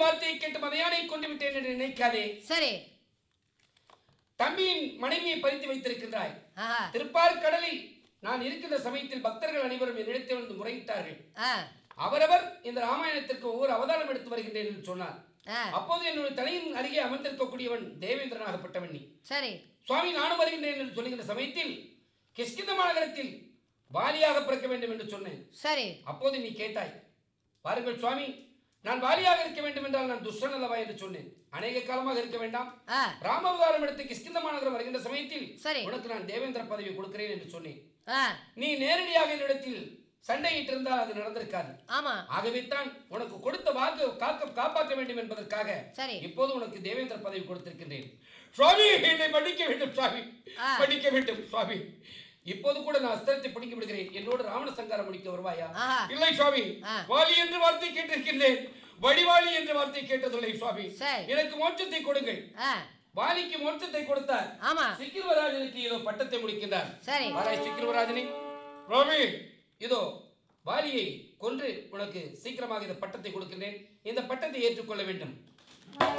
வார்த்தையை கேட்டு மதையானை கொண்டு விட்டேன் என்று நினைக்காதே சரி தம்பியின் மனைவியை பறித்து வைத்திருக்கின்றாய் ஆஹா திருப்பார் கடலில் நான் இருக்கின்ற சமயத்தில் பக்தர்கள் அனைவரும் என்னிடத்தில் வந்து முறையிட்டார்கள் ஆ அவரவர் இந்த ராமாயணத்திற்கு ஒவ்வொரு அவதாரம் எடுத்து வருகின்றேன் என்று சொன்னார் ஆ அப்போது என்னுடைய தலையின் அருகே அமர்ந்திருக்கக்கூடியவன் தேவேந்திரனாகப்பட்டவன் நீ சரி சுவாமி நானும் வருகின்றேன் என்று சொல்லுகின்ற சமயத்தில் கிஷ்கிந்த மாநகரத்தில் வாலியாக பிறக்க வேண்டும் என்று சொன்னேன் சரி அப்போது நீ கேட்டாய் பாருங்கள் சுவாமி நான் வாலியாக இருக்க வேண்டும் என்றால் நான் துஷ்டன் அல்லவா என்று சொன்னேன் அநேக காலமாக இருக்க வேண்டாம் ஆ ராமவதாரம் எடுத்து கிஷ்கிந்த மாநகரம் வருகின்ற சமயத்தில் சரி. உனக்கு நான் தேவேந்திர பதவி கொடுக்கிறேன் என்று சொன்னேன் ஆ நீ நேரடியாக என்னிடத்தில் சண்டையிட்டிருந்தால் அது நடந்திருக்காது ஆமா ஆகவே தான் உனக்கு கொடுத்த வாக்கு காக்க காப்பாற்ற வேண்டும் என்பதற்காக சரி. இப்போது உனக்கு தேவேந்திர பதவி கொடுத்திருக்கின்றேன் சுவாமி என்னை மன்னிக்க வேண்டும் சுவாமி ஆ. மன்னிக்க வேண்டும் சுவாமி இப்போது கூட நான் அஸ்திரத்தை பிடிக்க விடுகிறேன் என்னோடு ராவண சங்காரம் முடிக்க வருவாயா ஆஹா. இல்லை சுவாமி ஆ. வாலி என்று வார்த்தை கேட்டிருக்கின்றேன் வடிவாளி என்ற வார்த்தை கேட்டதில்லை சுவாமி சரி. எனக்கு மோட்சத்தை கொடுங்கள் ஆ வாலிக்கு மோட்சத்தை கொடுத்தார் ஆமா சிக்கிரவராஜனுக்கு இதோ பட்டத்தை முடிக்கின்றார் சரி வாராய் சிக்கிரவராஜனே ராமி இதோ வாலியை கொன்று உனக்கு சீக்கிரமாக இந்த பட்டத்தை கொடுக்கின்றேன் இந்த பட்டத்தை ஏற்றுக்கொள்ள வேண்டும்